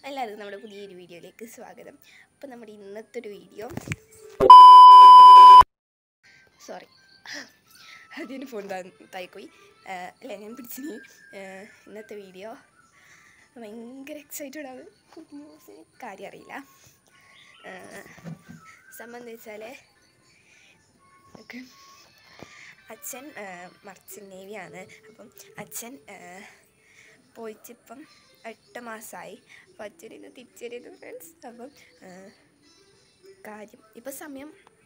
എല്ലാവർക്കും നമ്മുടെ പുതിയൊരു വീഡിയോയിലേക്ക് സ്വാഗതം അപ്പോൾ നമ്മുടെ ഇന്നത്തെ ഒരു വീഡിയോ സോറി അതിന് ഫോൺ തായിപ്പോയി അല്ല ഞാൻ പിടിച്ചിനി ഇന്നത്തെ വീഡിയോ ഭയങ്കര എക്സൈറ്റഡ് ആണ് ഗുഡ് ന്യൂസ് കാര്യം അറിയില്ല സംബന്ധിച്ചാൽ ഓക്കെ അച്ഛൻ മർച്ചൻ നേവിയാണ് അപ്പം അച്ഛൻ പോയിട്ടിപ്പം എട്ട് മാസമായി അപ്പോൾ അച്ഛൻ ഇന്ന് തിരിച്ചറിയുന്നു ഫ്രണ്ട്സ് അപ്പം കാര്യം ഇപ്പം സമയം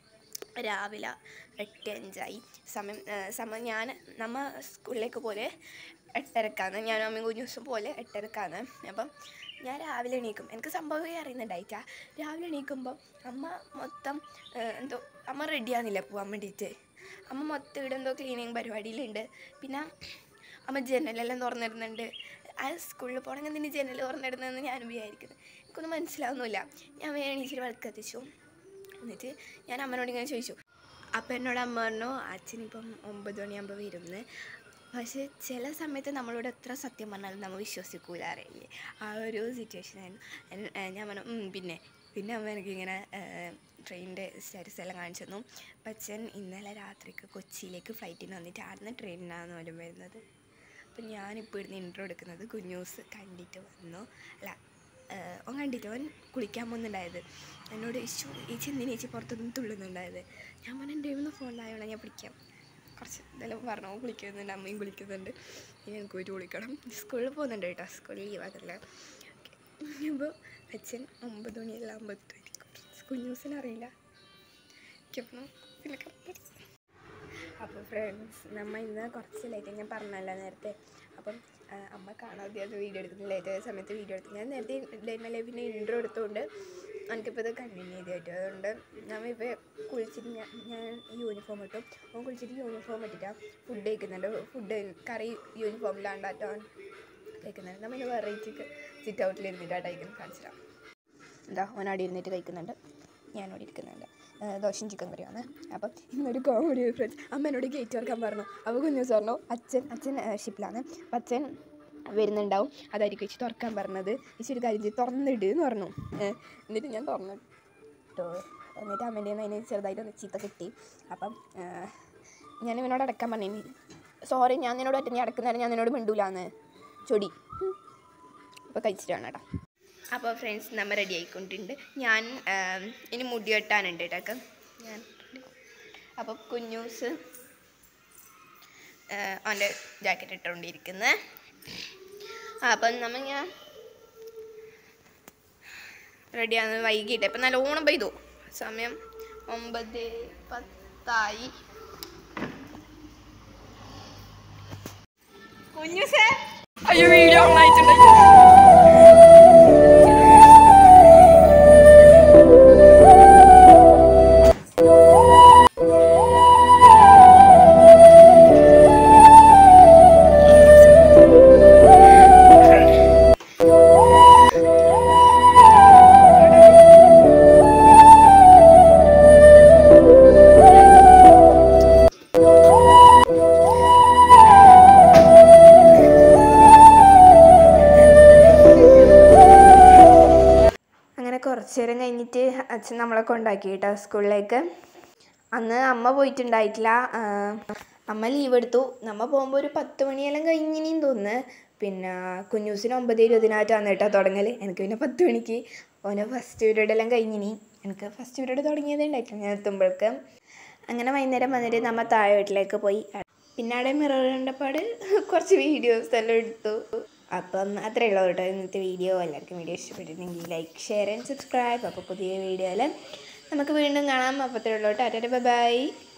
രാവിലെ എട്ട് അഞ്ചായി സമയം സമയം ഞാൻ നമ്മ സ്കൂളിലേക്ക് പോലെ എട്ടരക്കാണ് ഞാൻ അമ്മയും കുഞ്ഞു ദിവസം പോലെ എട്ടരക്കാണ് അപ്പം ഞാൻ രാവിലെ എണീക്കും എനിക്ക് സംഭവമേ അറിയുന്നുണ്ടായിട്ടാ രാവിലെ എണീക്കുമ്പോൾ അമ്മ മൊത്തം എന്തോ അമ്മ റെഡിയാകുന്നില്ല പോകാൻ വേണ്ടിയിട്ട് അമ്മ മൊത്തം ഇവിടെ എന്തോ ക്ലീനിങ് പരിപാടിയിലുണ്ട് പിന്നെ അമ്മ ജനലെല്ലാം തുറന്നിടുന്നുണ്ട് ആ സ്കൂളിൽ പോകണമെങ്കിൽ എന്തിന് ജനൽ തുറന്നിടുന്നതെന്ന് ഞാനും വിചാരിക്കുന്നത് എനിക്കൊന്നും മനസ്സിലാവുന്നില്ല ഞാൻ വേഗം എണീച്ചിട്ട് വിളക്ക് കത്തിച്ചു എന്നിട്ട് ഞാൻ അമ്മനോട് ഇങ്ങനെ ചോദിച്ചു അപ്പം എന്നോട് അമ്മ പറഞ്ഞു അച്ഛനിപ്പം ഒമ്പത് മണിയാകുമ്പോൾ വരുമെന്ന് പക്ഷേ ചില സമയത്ത് നമ്മളോട് എത്ര സത്യം പറഞ്ഞാലും നമ്മൾ വിശ്വസിക്കൂല അറിയില്ലേ ആ ഒരു സിറ്റുവേഷനായിരുന്നു ഞാൻ പറഞ്ഞു "ഉം, പിന്നെ പിന്നെ അമ്മ എനിക്കിങ്ങനെ ട്രെയിനിൻ്റെ സ്റ്റാറ്റസ് എല്ലാം കാണിച്ചു തന്നു അപ്പം അച്ഛൻ ഇന്നലെ രാത്രിക്ക് കൊച്ചിയിലേക്ക് ഫ്ലൈറ്റിന് വന്നിട്ട് ആടുന്ന ട്രെയിനിനാണ് പോലും വരുന്നത് അപ്പം ഞാനിപ്പോൾ ഇവിടുന്ന് ഇൻട്രോ എടുക്കുന്നത് കുഞ്ഞൂസ് കണ്ടിട്ട് വന്നു അല്ല ഏഹ്, ഓൻ കണ്ടിട്ട് അവൻ കുളിക്കാൻ പോകുന്നുണ്ടായത് എന്നോട് ഇച്ചു ചേച്ചി എന്തിനാ ചേച്ചി പുറത്തുനിന്ന് തുള്ളുന്നുണ്ടായത് ഞാൻ പറഞ്ഞു എൻ്റെ ഒന്ന് ഫോണിലായോളാം ഞാൻ പിടിക്കാം കുറച്ച് ഇതെല്ലാം പറഞ്ഞു ഓൻ കുളിക്കുന്നുണ്ട് അമ്മയും കുളിക്കുന്നുണ്ട് ഇനി എനിക്ക് പോയിട്ട് കുളിക്കണം സ്കൂളിൽ പോകുന്നുണ്ട് കേട്ടോ സ്കൂളിൽ ലീവാകല്ല ഓക്കെ അപ്പോൾ അച്ഛൻ ഒമ്പത് മണിയെല്ലാം ആകുമ്പോഴത്തേക്കും കുഞ്ഞൂസിന് അറിയില്ല എനിക്കപ്പം ഇതിൽ കറക്റ്റ് അപ്പോൾ ഫ്രണ്ട്സ് നമ്മ ഇന്ന് കുറച്ച് ലേറ്റ് ഞാൻ പറഞ്ഞല്ലോ നേരത്തെ അപ്പം ആ, അമ്മ കാണാതെ അത് വീഡിയോ എടുക്കുന്നത് ലേറ്റ് ആയ സമയത്ത് വീഡിയോ എടുത്തു ഞാൻ നേരത്തെ ഡൈമ ലൈഫിൻ്റെ ഇൻട്രോ എടുത്തുകൊണ്ട് എനിക്കിപ്പോൾ ഇത് കണ്ടിന്യൂ ചെയ്ത് പറ്റും അതുകൊണ്ട് നമ്മൾ ഇപ്പോൾ കുളിച്ചിട്ട് ഞാൻ ഞാൻ യൂണിഫോം ഇട്ടു അവൻ കുളിച്ചിട്ട് യൂണിഫോം ഇട്ടിട്ടാണ് ഫുഡ് കഴിക്കുന്നുണ്ട് ഫുഡ് കറി യൂണിഫോമിലാണ്ടാട്ടോ കഴിക്കുന്നുണ്ട് നമ്മൾ ഇന്ന് വെറൈറ്റി സിറ്റ് ഔട്ടിൽ ഇരുന്നിട്ടാണ് കഴിക്കുന്നത് കാണിച്ചിട്ടാണ് എന്താ ഓൻ അവിടെ ഇരുന്നിട്ട് കഴിക്കുന്നുണ്ട് ഞാനവിടെ ഇരിക്കുന്നുണ്ട് ആ, ദോശയും ചിക്കൻ കറിയാണ് അപ്പം ഇന്നൊരു കോമഡി ഫ്രണ്ട്സ് അമ്മ എന്നോട് ഗേറ്റ് തുറക്കാൻ പറഞ്ഞു അപ്പോൾ കുഞ്ഞു പറഞ്ഞു അച്ഛൻ അച്ഛൻ ഷിപ്പിലാണ് അപ്പം അച്ഛൻ വരുന്നുണ്ടാവും അതായിരിക്കും ചേച്ചി തുറക്കാൻ പറഞ്ഞത് ചേച്ചി ഒരു കാര്യം ചെയ്ത് തുറന്നിട് എന്ന് പറഞ്ഞു ഏ, എന്നിട്ട് ഞാൻ തുറന്നിട്ടോ എന്നിട്ട് അമ്മേൻ്റെ അതിന് ചെറുതായിട്ട് ഒന്ന് ചീത്ത കിട്ടി അപ്പം ആ, ഞാൻ ഇവനോട് അടക്കാൻ പറഞ്ഞു സോറി ഞാൻ നിന്നോട് ഒറ്റ നീ അടക്കുന്നേരം ഞാൻ നിന്നോട് മിണ്ടൂലാന്ന് ചൊടി അപ്പോൾ കഴിച്ചിട്ടാണ് കേട്ടോ അപ്പോൾ ഫ്രണ്ട്സ് നമ്മൾ റെഡി ആയിക്കൊണ്ടിട്ടുണ്ട് ഞാൻ ആം, ഇനി മുടി വെട്ടാനുണ്ട് കേട്ടോ ഞാൻ അപ്പോൾ കുഞ്ഞൂസ് അവൻ്റെ ജാക്കറ്റ് ഇട്ടുകൊണ്ടിരിക്കുന്നത് അപ്പം നമ്മൾ ഞാൻ റെഡിയാണ് വൈകിട്ട് ഇപ്പം നല്ല ഓണം പെയ്തു സമയം ഒമ്പത് പത്തായി കുഞ്ഞൂസേ അയ്യോ വീഡിയോ ഓൺ ആയിട്ടുണ്ടെങ്കിൽ അങ്ങനെ കുറച്ച് നേരം കഴിഞ്ഞിട്ട് അച്ഛൻ നമ്മളെ കൊണ്ടാക്കി കേട്ടോ സ്കൂളിലേക്ക് അന്ന് അമ്മ പോയിട്ടുണ്ടായിട്ടില്ല ആ, അമ്മ ലീവ് എടുത്തു നമ്മ പോകുമ്പോൾ ഒരു പത്ത് മണിയെല്ലാം കഴിഞ്ഞിനിയും തോന്നുന്നു പിന്നെ കുഞ്ഞൂസിന് ഒമ്പത് ഇരുപതിനായിട്ടാണ് കേട്ടോ തുടങ്ങൽ എനിക്ക് പിന്നെ പത്ത് മണിക്ക് ഓന് ഫസ്റ്റ് പീരീഡ് എല്ലാം കഴിഞ്ഞിനി എനിക്ക് ഫസ്റ്റ് പീരീഡ് തുടങ്ങിയതേ ഉണ്ടായിട്ടില്ല ഞാൻ എത്തുമ്പോഴേക്ക് അങ്ങനെ വൈകുന്നേരം വന്നിട്ട് നമ്മ താഴെ വീട്ടിലേക്ക് പോയി പിന്നെ അവിടെ മിറർ കണ്ടപ്പാട് കുറച്ച് വീഡിയോസ് എല്ലാം എടുത്തു അപ്പം അത്രയേ ഉള്ളൂ കേട്ടോ ഇന്നത്തെ വീഡിയോ എല്ലാവർക്കും വീഡിയോ ഇഷ്ടപ്പെട്ടിട്ടുണ്ടെങ്കിൽ ലൈക്ക് ഷെയർ ആൻഡ് സബ്സ്ക്രൈബ് അപ്പോൾ പുതിയ വീഡിയോയിൽ നമുക്ക് വീണ്ടും കാണാം അപ്പോൾ അത്രയേ ഉള്ളൂ ടാറ്റ ബൈ